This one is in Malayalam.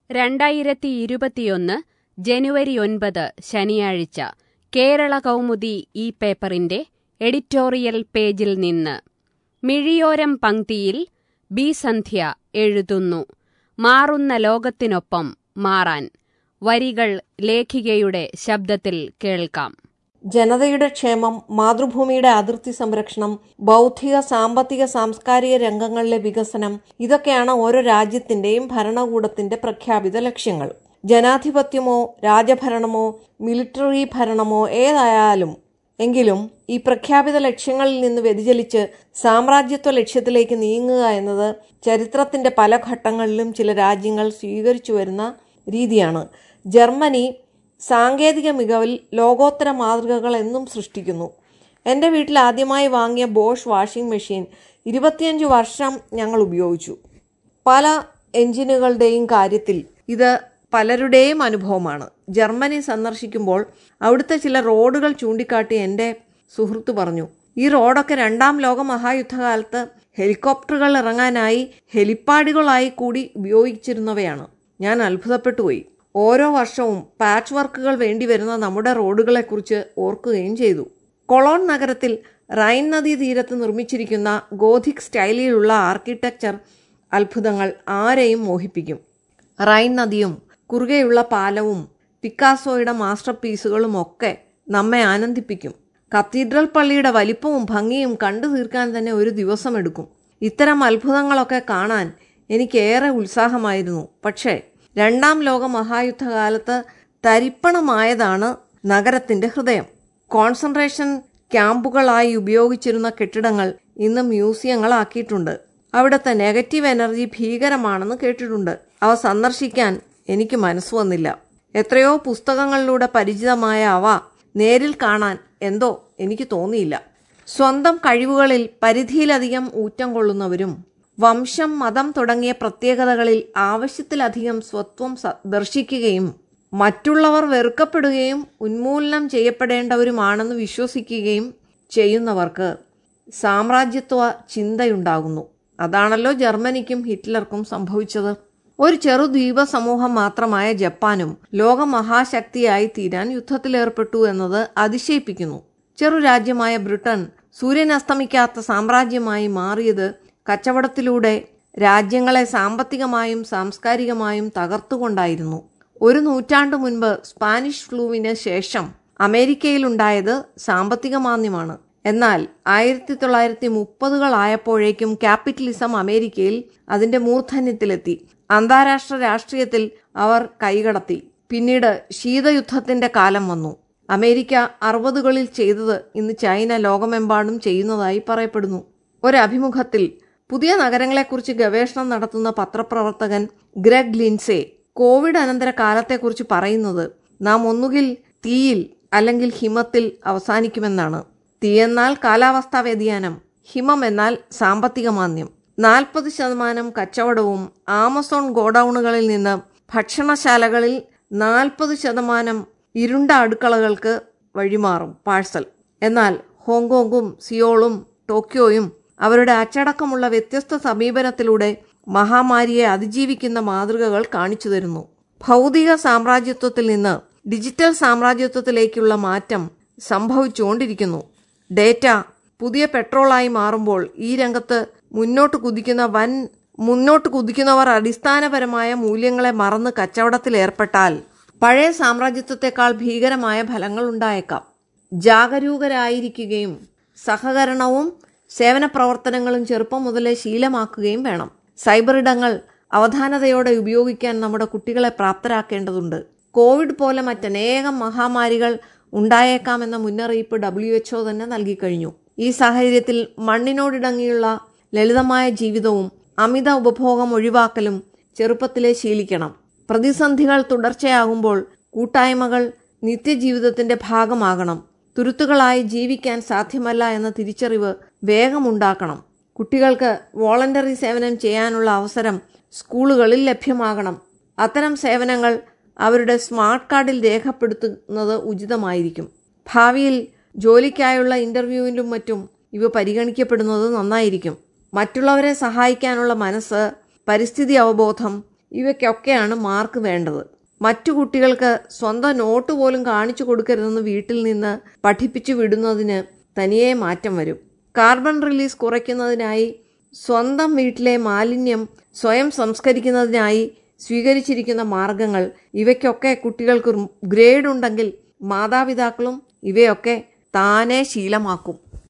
രണ്ടായിരത്തി ഇരുപത്തിയൊന്ന് ജനുവരി ഒൻപത് ശനിയാഴ്ച കേരള കൗമുദി ഈ പേപ്പറിന്റെ എഡിറ്റോറിയൽ പേജിൽ നിന്ന് മിഴിയോരം പങ്ക്തിയിൽ ബി സന്ധ്യ എഴുതുന്നു മാറുന്ന ലോകത്തിനൊപ്പം മാറാൻ വരികൾ ലേഖികയുടെ ശബ്ദത്തിൽ കേൾക്കാം ജനതയുടെ ക്ഷേമം മാതൃഭൂമിയുടെ അതിർത്തി സംരക്ഷണം ബൗദ്ധിക സാമ്പത്തിക സാംസ്കാരിക രംഗങ്ങളിലെ വികസനം ഇതൊക്കെയാണ് ഓരോ രാജ്യത്തിന്റെയും ഭരണകൂടത്തിന്റെ പ്രഖ്യാപിത ലക്ഷ്യങ്ങൾ ജനാധിപത്യമോ രാജഭരണമോ മിലിറ്ററി ഭരണമോ ഏതായാലും എങ്കിലും ഈ പ്രഖ്യാപിത ലക്ഷ്യങ്ങളിൽ നിന്ന് വ്യതിചലിച്ച് സാമ്രാജ്യത്വ ലക്ഷ്യത്തിലേക്ക് നീങ്ങുക എന്നത് ചരിത്രത്തിന്റെ പല ഘട്ടങ്ങളിലും ചില രാജ്യങ്ങൾ സ്വീകരിച്ചു വരുന്ന രീതിയാണ് ജർമ്മനി സാങ്കേതിക മികവിൽ ലോകോത്തര മാതൃകകൾ എന്നും സൃഷ്ടിക്കുന്നു എൻ്റെ വീട്ടിൽ ആദ്യമായി വാങ്ങിയ ബോഷ് വാഷിംഗ് മെഷീൻ ഇരുപത്തിയഞ്ച് വർഷം ഞങ്ങൾ ഉപയോഗിച്ചു പല എഞ്ചിനുകളുടെയും കാര്യത്തിൽ ഇത് പലരുടെയും അനുഭവമാണ് ജർമ്മനി സന്ദർശിക്കുമ്പോൾ അവിടുത്തെ ചില റോഡുകൾ ചൂണ്ടിക്കാട്ടി എൻ്റെ സുഹൃത്ത് പറഞ്ഞു ഈ റോഡൊക്കെ രണ്ടാം ലോക മഹായുദ്ധകാലത്ത് ഹെലികോപ്റ്ററുകൾ ഇറങ്ങാനായി ഹെലിപ്പാഡുകളായി കൂടി ഉപയോഗിച്ചിരുന്നവയാണ് ഞാൻ അത്ഭുതപ്പെട്ടുപോയി ഓരോ വർഷവും പാച്ച് വർക്കുകൾ വേണ്ടിവരുന്ന നമ്മുടെ റോഡുകളെക്കുറിച്ച് ഓർക്കുകയും ചെയ്തു കൊളോൺ നഗരത്തിൽ റൈൻ നദീ തീരത്ത് നിർമ്മിച്ചിരിക്കുന്ന ഗോധിക് സ്റ്റൈലിലുള്ള ആർക്കിടെക്ചർ അത്ഭുതങ്ങൾ ആരെയും മോഹിപ്പിക്കും റൈൻ നദിയും കുറുകെയുള്ള പാലവും പിക്കാസോയുടെ മാസ്റ്റർ പീസുകളും ഒക്കെ നമ്മെ ആനന്ദിപ്പിക്കും കത്തീഡ്രൽ പള്ളിയുടെ വലിപ്പവും ഭംഗിയും കണ്ടു തീർക്കാൻ തന്നെ ഒരു ദിവസമെടുക്കും ഇത്തരം അത്ഭുതങ്ങളൊക്കെ കാണാൻ എനിക്കേറെ ഉത്സാഹമായിരുന്നു പക്ഷേ രണ്ടാം ലോക മഹായുദ്ധകാലത്ത് തരിപ്പണമായതാണ് നഗരത്തിന്റെ ഹൃദയം കോൺസെൻട്രേഷൻ ക്യാമ്പുകളായി ഉപയോഗിച്ചിരുന്ന കെട്ടിടങ്ങൾ ഇന്ന് മ്യൂസിയങ്ങളാക്കിയിട്ടുണ്ട് അവിടുത്തെ നെഗറ്റീവ് എനർജി ഭീകരമാണെന്ന് കേട്ടിട്ടുണ്ട് അവ സന്ദർശിക്കാൻ എനിക്ക് മനസ്സ് വന്നില്ല എത്രയോ പുസ്തകങ്ങളിലൂടെ പരിചിതമായ അവ നേരിൽ കാണാൻ എന്തോ എനിക്ക് തോന്നിയില്ല സ്വന്തം കഴിവുകളിൽ പരിധിയിലധികം ഊറ്റം കൊള്ളുന്നവരും വംശം മതം തുടങ്ങിയ പ്രത്യേകതകളിൽ ആവശ്യത്തിലധികം സ്വത്വം ദർശിക്കുകയും മറ്റുള്ളവർ വെറുക്കപ്പെടുകയും ഉന്മൂലനം ചെയ്യപ്പെടേണ്ടവരുമാണെന്ന് വിശ്വസിക്കുകയും ചെയ്യുന്നവർക്ക് സാമ്രാജ്യത്വ ചിന്തയുണ്ടാകുന്നു അതാണല്ലോ ജർമ്മനിക്കും ഹിറ്റ്ലർക്കും സംഭവിച്ചത് ഒരു ചെറുദ്വീപ സമൂഹം മാത്രമായ ജപ്പാനും ലോകമഹാശക്തിയായി തീരാൻ യുദ്ധത്തിലേർപ്പെട്ടു എന്നത് അതിശയിപ്പിക്കുന്നു ചെറു രാജ്യമായ ബ്രിട്ടൻ സൂര്യൻ അസ്തമിക്കാത്ത സാമ്രാജ്യമായി മാറിയത് കച്ചവടത്തിലൂടെ രാജ്യങ്ങളെ സാമ്പത്തികമായും സാംസ്കാരികമായും തകർത്തുകൊണ്ടായിരുന്നു ഒരു നൂറ്റാണ്ടു മുൻപ് സ്പാനിഷ് ഫ്ലൂവിന് ശേഷം അമേരിക്കയിലുണ്ടായത് സാമ്പത്തിക മാന്ദ്യമാണ് എന്നാൽ ആയിരത്തി തൊള്ളായിരത്തി മുപ്പതുകളായപ്പോഴേക്കും ക്യാപിറ്റലിസം അമേരിക്കയിൽ അതിന്റെ മൂർധന്യത്തിലെത്തി അന്താരാഷ്ട്ര രാഷ്ട്രീയത്തിൽ അവർ കൈകടത്തി പിന്നീട് ശീതയുദ്ധത്തിന്റെ കാലം വന്നു അമേരിക്ക അറുപതുകളിൽ ചെയ്തത് ഇന്ന് ചൈന ലോകമെമ്പാടും ചെയ്യുന്നതായി പറയപ്പെടുന്നു ഒരഭിമുഖത്തിൽ പുതിയ നഗരങ്ങളെക്കുറിച്ച് ഗവേഷണം നടത്തുന്ന പത്രപ്രവർത്തകൻ ഗ്രഗ് ലിൻസെ കോവിഡ് അനന്തര കാലത്തെക്കുറിച്ച് പറയുന്നത് നാം ഒന്നുകിൽ തീയിൽ അല്ലെങ്കിൽ ഹിമത്തിൽ അവസാനിക്കുമെന്നാണ് തീ എന്നാൽ കാലാവസ്ഥാ വ്യതിയാനം ഹിമം എന്നാൽ സാമ്പത്തിക മാന്ദ്യം നാൽപ്പത് ശതമാനം കച്ചവടവും ആമസോൺ ഗോഡൌണുകളിൽ നിന്ന് ഭക്ഷണശാലകളിൽ നാൽപ്പത് ശതമാനം ഇരുണ്ട അടുക്കളകൾക്ക് വഴിമാറും പാഴ്സൽ എന്നാൽ ഹോങ്കോങ്ങും സിയോളും ടോക്കിയോയും അവരുടെ അച്ചടക്കമുള്ള വ്യത്യസ്ത സമീപനത്തിലൂടെ മഹാമാരിയെ അതിജീവിക്കുന്ന മാതൃകകൾ കാണിച്ചു തരുന്നു ഭൗതിക സാമ്രാജ്യത്വത്തിൽ നിന്ന് ഡിജിറ്റൽ സാമ്രാജ്യത്വത്തിലേക്കുള്ള മാറ്റം സംഭവിച്ചുകൊണ്ടിരിക്കുന്നു ഡേറ്റ പുതിയ പെട്രോളായി മാറുമ്പോൾ ഈ രംഗത്ത് മുന്നോട്ട് കുതിക്കുന്ന വൻ മുന്നോട്ട് കുതിക്കുന്നവർ അടിസ്ഥാനപരമായ മൂല്യങ്ങളെ മറന്ന് കച്ചവടത്തിൽ ഏർപ്പെട്ടാൽ പഴയ സാമ്രാജ്യത്വത്തെക്കാൾ ഭീകരമായ ഫലങ്ങൾ ഉണ്ടായേക്കാം ജാഗരൂകരായിരിക്കുകയും സഹകരണവും സേവന പ്രവർത്തനങ്ങളും ചെറുപ്പം മുതലേ ശീലമാക്കുകയും വേണം സൈബർ ഇടങ്ങൾ അവധാനതയോടെ ഉപയോഗിക്കാൻ നമ്മുടെ കുട്ടികളെ പ്രാപ്തരാക്കേണ്ടതുണ്ട് കോവിഡ് പോലെ മറ്റനേകം മഹാമാരികൾ ഉണ്ടായേക്കാമെന്ന മുന്നറിയിപ്പ് ഡബ്ല്യു എച്ച്ഒ തന്നെ നൽകിക്കഴിഞ്ഞു ഈ സാഹചര്യത്തിൽ മണ്ണിനോടിടങ്ങിയുള്ള ലളിതമായ ജീവിതവും അമിത ഉപഭോഗം ഒഴിവാക്കലും ചെറുപ്പത്തിലെ ശീലിക്കണം പ്രതിസന്ധികൾ തുടർച്ചയാകുമ്പോൾ കൂട്ടായ്മകൾ നിത്യജീവിതത്തിന്റെ ഭാഗമാകണം തുരുത്തുകളായി ജീവിക്കാൻ സാധ്യമല്ല എന്ന തിരിച്ചറിവ് വേഗമുണ്ടാക്കണം കുട്ടികൾക്ക് വോളണ്ടറി സേവനം ചെയ്യാനുള്ള അവസരം സ്കൂളുകളിൽ ലഭ്യമാകണം അത്തരം സേവനങ്ങൾ അവരുടെ സ്മാർട്ട് കാർഡിൽ രേഖപ്പെടുത്തുന്നത് ഉചിതമായിരിക്കും ഭാവിയിൽ ജോലിക്കായുള്ള ഇന്റർവ്യൂവിലും മറ്റും ഇവ പരിഗണിക്കപ്പെടുന്നത് നന്നായിരിക്കും മറ്റുള്ളവരെ സഹായിക്കാനുള്ള മനസ്സ് പരിസ്ഥിതി അവബോധം ഇവയ്ക്കൊക്കെയാണ് മാർക്ക് വേണ്ടത് മറ്റു കുട്ടികൾക്ക് സ്വന്തം നോട്ട് പോലും കാണിച്ചു കൊടുക്കരുതെന്ന് വീട്ടിൽ നിന്ന് പഠിപ്പിച്ചു വിടുന്നതിന് തനിയെ മാറ്റം വരും കാർബൺ റിലീസ് കുറയ്ക്കുന്നതിനായി സ്വന്തം വീട്ടിലെ മാലിന്യം സ്വയം സംസ്കരിക്കുന്നതിനായി സ്വീകരിച്ചിരിക്കുന്ന മാർഗങ്ങൾ ഇവയ്ക്കൊക്കെ കുട്ടികൾക്ക് ഗ്രേഡ് ഉണ്ടെങ്കിൽ മാതാപിതാക്കളും ഇവയൊക്കെ താനെ ശീലമാക്കും